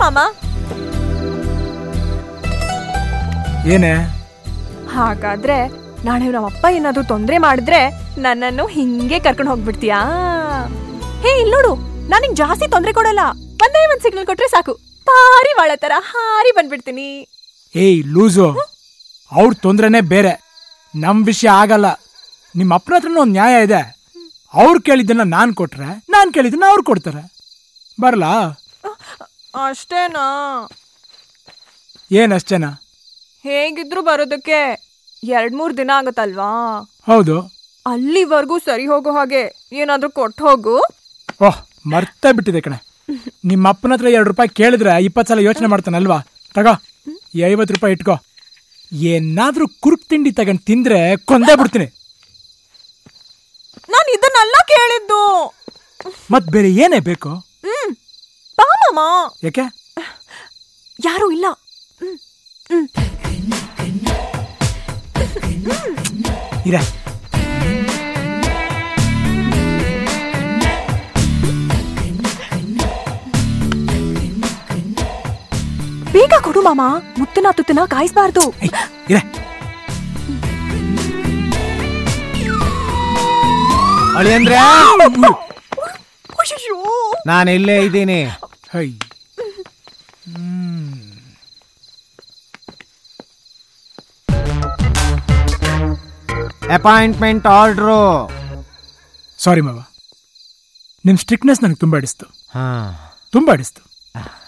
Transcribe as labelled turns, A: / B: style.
A: ಮಾಮ
B: ಏನೇ
A: ಹಾಗಾದ್ರೆ ನಾಳೆ ನಮ್ಮಪ್ಪ ಏನಾದ್ರೂ ತೊಂದ್ರೆ ಮಾಡಿದ್ರೆ ನನ್ನನ್ನು ಹಿಂಗೆ ಕರ್ಕೊಂಡು ಹೋಗ್ಬಿಡ್ತೀಯಾ ಹೇ ಇಲ್ಲಿ ನೋಡು ನಾನಿಗ್ ಜಾಸ್ತಿ ತೊಂದ್ರೆ ಕೊಡಲ್ಲ ಒಂದೇ ಒಂದ್ ಸಿಗ್ನಲ್ ಕೊಟ್ರೆ ಸಾಕು ಪಾರಿ ಒಳ ತರ ಹಾರಿ ಬಂದ್ಬಿಡ್ತೀನಿ
B: ಏಯ್ ಲೂಸು ಅವ್ರ ತೊಂದ್ರೆನೇ ಬೇರೆ ನಮ್ ವಿಷಯ ಆಗಲ್ಲ ನಿಮ್ಮ ಅಪ್ಪನ ಹತ್ರನೂ ಒಂದು ನ್ಯಾಯ ಇದೆ ಅವ್ರು ಕೇಳಿದ್ದನ್ನ ನಾನ್ ಕೊಟ್ರೆ ನಾನ್ ಕೇಳಿದ್ದನ್ನ ಅವ್ರು ಕೊಡ್ತಾರೆ ಬರಲಾ
A: ಅಷ್ಟೇನಾ
B: ಏನ್ ಅಷ್ಟೇನಾ
A: ಹೇಗಿದ್ರು ಬರೋದಕ್ಕೆ ಎರಡ್ ಮೂರ್ ದಿನ ಆಗತ್ತಲ್ವಾ
B: ಹೌದು
A: ಅಲ್ಲಿವರೆಗೂ ಸರಿ ಹೋಗೋ ಹಾಗೆ ಏನಾದ್ರೂ ಕೊಟ್ಟು ಹೋಗು
B: ಓಹ್ ಮರ್ತೇ ಬಿಟ್ಟಿದೆ ಕಣೆ ನಿಮ್ಮ ಅಪ್ಪನ ಹತ್ರ ಎರಡು ರೂಪಾಯಿ ಕೇಳಿದ್ರೆ ಇಪ್ಪತ್ತು ಸಲ ಯೋಚನೆ ಮಾಡ್ತಾನಲ್ವಾ ತಗೋ ಈ ಐವತ್ತು ರೂಪಾಯಿ ಇಟ್ಕೋ ಏನಾದ್ರೂ ಕುರುಕ್ ತಿಂಡಿ ತಗೊಂಡ್ ತಿಂದ್ರೆ ಕೊಂದೇ ಬಿಡ್ತೀನಿ
A: ನಾನು ಇದನ್ನೆಲ್ಲ ಕೇಳಿದ್ದು
B: ಮತ್ ಬೇರೆ ಏನೇ ಬೇಕು
A: ಹ್ಮ್ ಬಾ ಮಾಮ
B: ಯಾಕೆ
A: ಯಾರೂ ಇಲ್ಲ
B: ಇರ
A: ಬೇಗ ಕೊಡು ಮಾಮ ಮುತ್ತನ ತುತ್ತನ ಕಾಯಿಸ್ಬಾರ್ದು
B: ಏಯ್, ಇರ
C: ಅಳಿಯಂದ್ರೆ
A: ಅಯ್ಯಯ್ಯೋ.
C: ನಾನು ಇಲ್ಲೇ ಇದ್ದೀನಿ
B: ಹೈ
C: ಅಪಾಯಿಂಟ್ಮೆಂಟ್ ಆರ್ಡ್ರು
B: ಸಾರಿ ಮಾವ ನಿಮ್ ಸ್ಟ್ರಿಕ್ನೆಸ್ ನನಗೆ ತುಂಬಾ ಇಡಿಸ್ತು
C: ಹಾ
B: ತುಂಬಾ ಇಡಿಸ್ತು